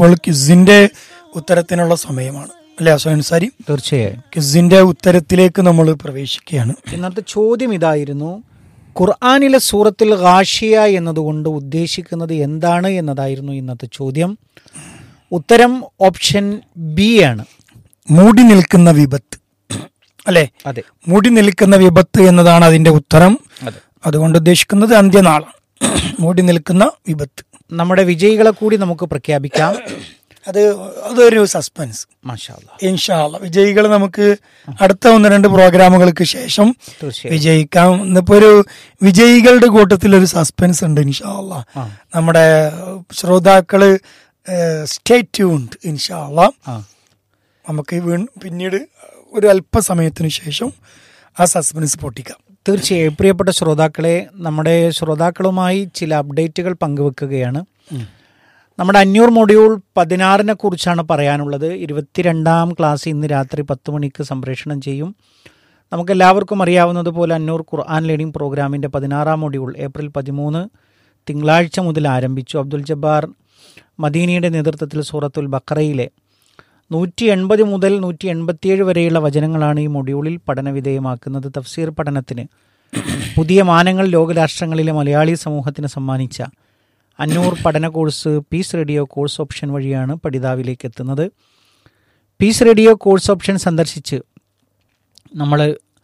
ഇപ്പോൾ ക്വിസിന്റെ ഉത്തരത്തിനുള്ള സമയമാണ് അല്ലേ അസോൻ സാരി തീർച്ചയായും ക്വിസിന്റെ ഉത്തരത്തിലേക്ക് നമ്മൾ പ്രവേശിക്കുകയാണ് ഇന്നത്തെ ചോദ്യം ഇതായിരുന്നു ഖുർആാനിലെ സൂറത്തിൽ ഗാഷിയ എന്നതുകൊണ്ട് ഉദ്ദേശിക്കുന്നത് എന്താണ് എന്നതായിരുന്നു ഇന്നത്തെ ചോദ്യം ഉത്തരം ഓപ്ഷൻ ബി ആണ് മൂടി നിൽക്കുന്ന വിപത്ത് അല്ലേ അതെ മൂടി നിൽക്കുന്ന വിപത്ത് എന്നതാണ് അതിന്റെ ഉത്തരം അതെ അതുകൊണ്ട് ഉദ്ദേശിക്കുന്നത് അന്ത്യനാളാണ് മൂടി നിൽക്കുന്ന വിപത്ത് നമ്മുടെ വിജയികളെ കൂടി നമുക്ക് പ്രഖ്യാപിക്കാം അത് അതൊരു സസ്പെൻസ് മാഷാല്ല ഇൻഷാല്ല വിജയികൾ നമുക്ക് അടുത്ത ഒന്ന് രണ്ട് പ്രോഗ്രാമുകൾക്ക് ശേഷം തീർച്ചയായും വിജയിക്കാം ഇന്നിപ്പോ ഒരു വിജയികളുടെ കൂട്ടത്തിൽ ഒരു സസ്പെൻസ് ഉണ്ട് ഇൻഷാല്ല ആ. നമ്മുടെ ശ്രോതാക്കള് സ്റ്റേ ട്യൂൺഡ് ഇൻഷാല്ല ആ നമുക്ക് വീൺ പിന്നീട് ഒരു അല്പസമയത്തിന് ശേഷം ആ സസ്പെൻസ് പൊട്ടിക്കാം തീർച്ചയായും പ്രിയപ്പെട്ട ശ്രോതാക്കളെ നമ്മുടെ ശ്രോതാക്കളുമായി ചില അപ്ഡേറ്റുകൾ പങ്കുവെക്കുകയാണ് നമ്മുടെ അഞ്ഞൂർ മൊഡ്യൂൾ പതിനാറിനെ കുറിച്ചാണ് പറയാനുള്ളത് ഇരുപത്തിരണ്ടാം ക്ലാസ് ഇന്ന് രാത്രി പത്ത് മണിക്ക് സംപ്രേഷണം ചെയ്യും നമുക്കെല്ലാവർക്കും അറിയാവുന്നതുപോലെ അന്നൂർ ഖുർആൻ ലേണിംഗ് പ്രോഗ്രാമിൻ്റെ പതിനാറാം മൊഡ്യൂൾ ഏപ്രിൽ പതിമൂന്ന് തിങ്കളാഴ്ച മുതൽ ആരംഭിച്ചു അബ്ദുൽ ജബ്ബാർ മദീനയുടെ നേതൃത്വത്തിൽ സൂറത്തുൽ ബക്കറയിലെ നൂറ്റി എൺപത് മുതൽ നൂറ്റി എൺപത്തിയേഴ് വരെയുള്ള വചനങ്ങളാണ് ഈ മൊഡ്യൂളിൽ പഠനവിധേയമാക്കുന്നത് തഫ്സീർ പഠനത്തിന് പുതിയ മാനങ്ങൾ ലോകരാഷ്ട്രങ്ങളിലെ മലയാളി സമൂഹത്തിന് സമ്മാനിച്ച അന്നൂർ പഠന course peace radio course option വഴിയാണ് പഠിതാവിലേക്ക് എത്തുന്നത് പീസ് റേഡിയോ കോഴ്സ് ഓപ്ഷൻ സന്ദർശിച്ച് നമ്മൾ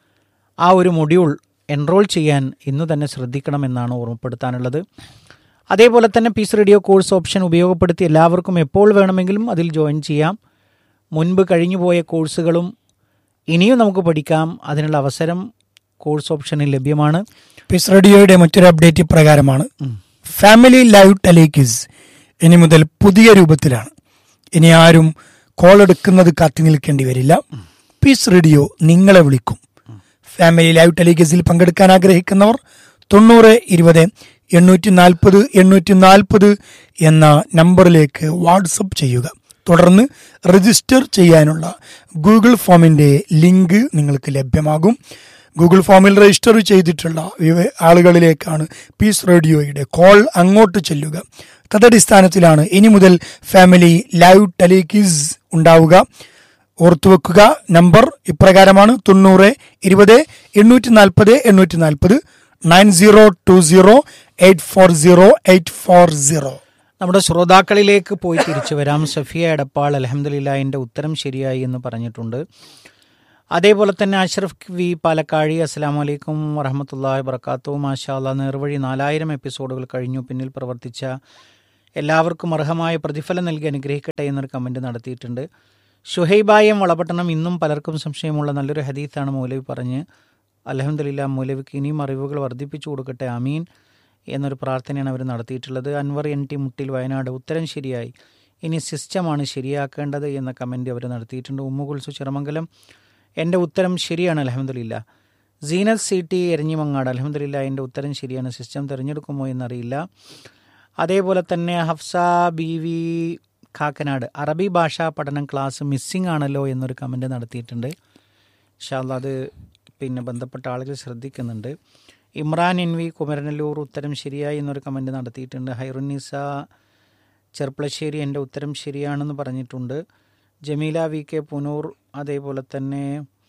ആ ഒരു മൊഡ്യൂൾ എൻറോൾ ചെയ്യാൻ ഇന്ന് തന്നെ ശ്രദ്ധിക്കണമെന്നാണ് ഓർമ്മപ്പെടുത്താനുള്ളത് അതേപോലെ തന്നെ പീസ് റേഡിയോ കോഴ്സ് ഓപ്ഷൻ ഉപയോഗപ്പെടുത്തി എല്ലാവർക്കും എപ്പോൾ വേണമെങ്കിലും അതിൽ ജോയിൻ ചെയ്യാം മുൻപ് കഴിഞ്ഞുപോയ കോഴ്സുകളും ഇനിയും നമുക്ക് പഠിക്കാം അതിനുള്ള അവസരം കോഴ്സ് ഓപ്ഷനിൽ ലഭ്യമാണ് പീസ് റേഡിയോയുടെ മറ്റൊരു അപ്ഡേറ്റ് പ്രകാരമാണ് ഫാമിലി ലൈവ് ടെലിക്വിസ് ഇനി മുതൽ പുതിയ രൂപത്തിലാണ് ഇനി ആരും കോൾ എടുക്കുന്നത് കാത്തി നിൽക്കേണ്ടി വരില്ല പീസ് റേഡിയോ നിങ്ങളെ വിളിക്കും ഫാമിലി ലൈവ് ടെലിക്വിസിൽ പങ്കെടുക്കാൻ ആഗ്രഹിക്കുന്നവർ തൊണ്ണൂറ് ഇരുപത് എണ്ണൂറ്റി നാൽപ്പത് എണ്ണൂറ്റി നാൽപ്പത് എന്ന നമ്പറിലേക്ക് വാട്സപ്പ് ചെയ്യുക തുടർന്ന് രജിസ്റ്റർ ചെയ്യാനുള്ള ഗൂഗിൾ ഫോമിന്റെ ലിങ്ക് നിങ്ങൾക്ക് ലഭ്യമാകും ഗൂഗിൾ ഫോമിൽ രജിസ്റ്റർ ചെയ്തിട്ടുള്ള വിവ- ആളുകളിലേക്കാണ് പീസ് റേഡിയോയുടെ കോൾ അങ്ങോട്ട് ചെല്ലുക തദടിസ്ഥാനത്തിലാണ് ഇനി മുതൽ ഫാമിലി ലൈവ് ടെലിക്വിസ് ഉണ്ടാവുക ഓർത്തുവെക്കുക നമ്പർ ഇപ്രകാരമാണ് തൊണ്ണൂറ് ഇരുപത് എണ്ണൂറ്റി നാൽപ്പത് എണ്ണൂറ്റി നാൽപ്പത് nine zero two zero eight four zero eight four zero നമ്മുടെ ശ്രോതാക്കളിലേക്ക് പോയി തിരിച്ചു വരാം സഫിയ എടപ്പാൾ അലഹമ്മദില്ല എൻ്റെ ഉത്തരം ശരിയായി എന്ന് പറഞ്ഞിട്ടുണ്ട് അതേപോലെ തന്നെ അഷ്റഫ് വി പാലക്കാഴി അസ്സാം വലൈക്കും വറഹമത്തല്ലാ വർക്കാത്തു മാഷാല്ല നേർവഴി നാലായിരം എപ്പിസോഡുകൾ കഴിഞ്ഞു പിന്നിൽ പ്രവർത്തിച്ച എല്ലാവർക്കും അർഹമായ പ്രതിഫലം നൽകി അനുഗ്രഹിക്കട്ടെ എന്നൊരു കമൻറ്റ് നടത്തിയിട്ടുണ്ട് ഷുഹൈബായം വളപട്ടണം ഇന്നും പലർക്കും സംശയമുള്ള നല്ലൊരു ഹദീത്താണ് മൗലവി പറഞ്ഞ് അലഹമ്മദില്ല മൗലവിക്ക് ഇനിയും അറിവുകൾ വർദ്ധിപ്പിച്ചു കൊടുക്കട്ടെ അമീൻ എന്നൊരു പ്രാർത്ഥനയാണ് അവർ നടത്തിയിട്ടുള്ളത് അൻവർ എൻ ടി മുട്ടിൽ വയനാട് ഉത്തരം ശരിയായി ഇനി സിസ്റ്റമാണ് ശരിയാക്കേണ്ടത് എന്ന കമൻറ്റ് അവർ നടത്തിയിട്ടുണ്ട് ഉമ്മുകുൽസു ചിറമംഗലം എൻ്റെ ഉത്തരം ശരിയാണ് അലഹമ്മദില്ല സീനത്ത് സി ടി എരഞ്ഞിമങ്ങാട് അലഹമ്മദില്ല എൻ്റെ ഉത്തരം ശരിയാണ് സിസ്റ്റം തിരഞ്ഞെടുക്കുമോ എന്നറിയില്ല അതേപോലെ തന്നെ ഹഫ്സ ബി വി കാക്കനാട് അറബി ഭാഷാ പഠനം ക്ലാസ് മിസ്സിംഗ് ആണല്ലോ എന്നൊരു കമൻറ്റ് നടത്തിയിട്ടുണ്ട് ഇൻഷാല്ല അത് പിന്നെ ബന്ധപ്പെട്ട ആളുകൾ ശ്രദ്ധിക്കുന്നുണ്ട് ഇമ്രാൻ എൻ വി കുമരനല്ലൂർ ഉത്തരം ശരിയായി എന്നൊരു കമൻറ്റ് നടത്തിയിട്ടുണ്ട് ഹൈറുന്നിസ ചെർപ്പളശ്ശേരി എൻ്റെ ഉത്തരം ശരിയാണെന്ന് പറഞ്ഞിട്ടുണ്ട് ജമീല വി കെ പുനൂർ അതേപോലെ തന്നെ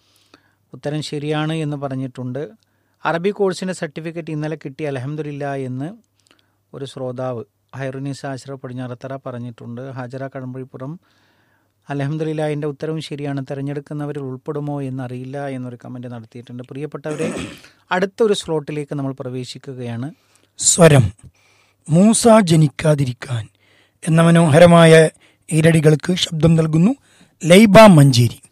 ഉത്തരം ശരിയാണ് എന്ന് പറഞ്ഞിട്ടുണ്ട് അറബി കോഴ്സിൻ്റെ സർട്ടിഫിക്കറ്റ് ഇന്നലെ കിട്ടി അലഹമ്മദില്ല എന്ന് ഒരു ശ്രോതാവ് ഹൈറുനിസ അഷ്റഫ് പടിഞ്ഞാറത്തറ പറഞ്ഞിട്ടുണ്ട് ഹാജറ കടമ്പഴിപ്പുറം അലഹമ്മദില്ല എൻ്റെ ഉത്തരവും ശരിയാണ് തിരഞ്ഞെടുക്കുന്നവരിൽ ഉൾപ്പെടുമോ എന്നറിയില്ല എന്നൊരു കമൻറ്റ് നടത്തിയിട്ടുണ്ട് പ്രിയപ്പെട്ടവരെ അടുത്തൊരു സ്ലോട്ടിലേക്ക് നമ്മൾ പ്രവേശിക്കുകയാണ് സ്വരം മൂസ ജനിക്കാതിരിക്കാൻ എന്ന മനോഹരമായ ഈരടികൾക്ക് ശബ്ദം നൽകുന്നു ലൈബ മഞ്ചേരി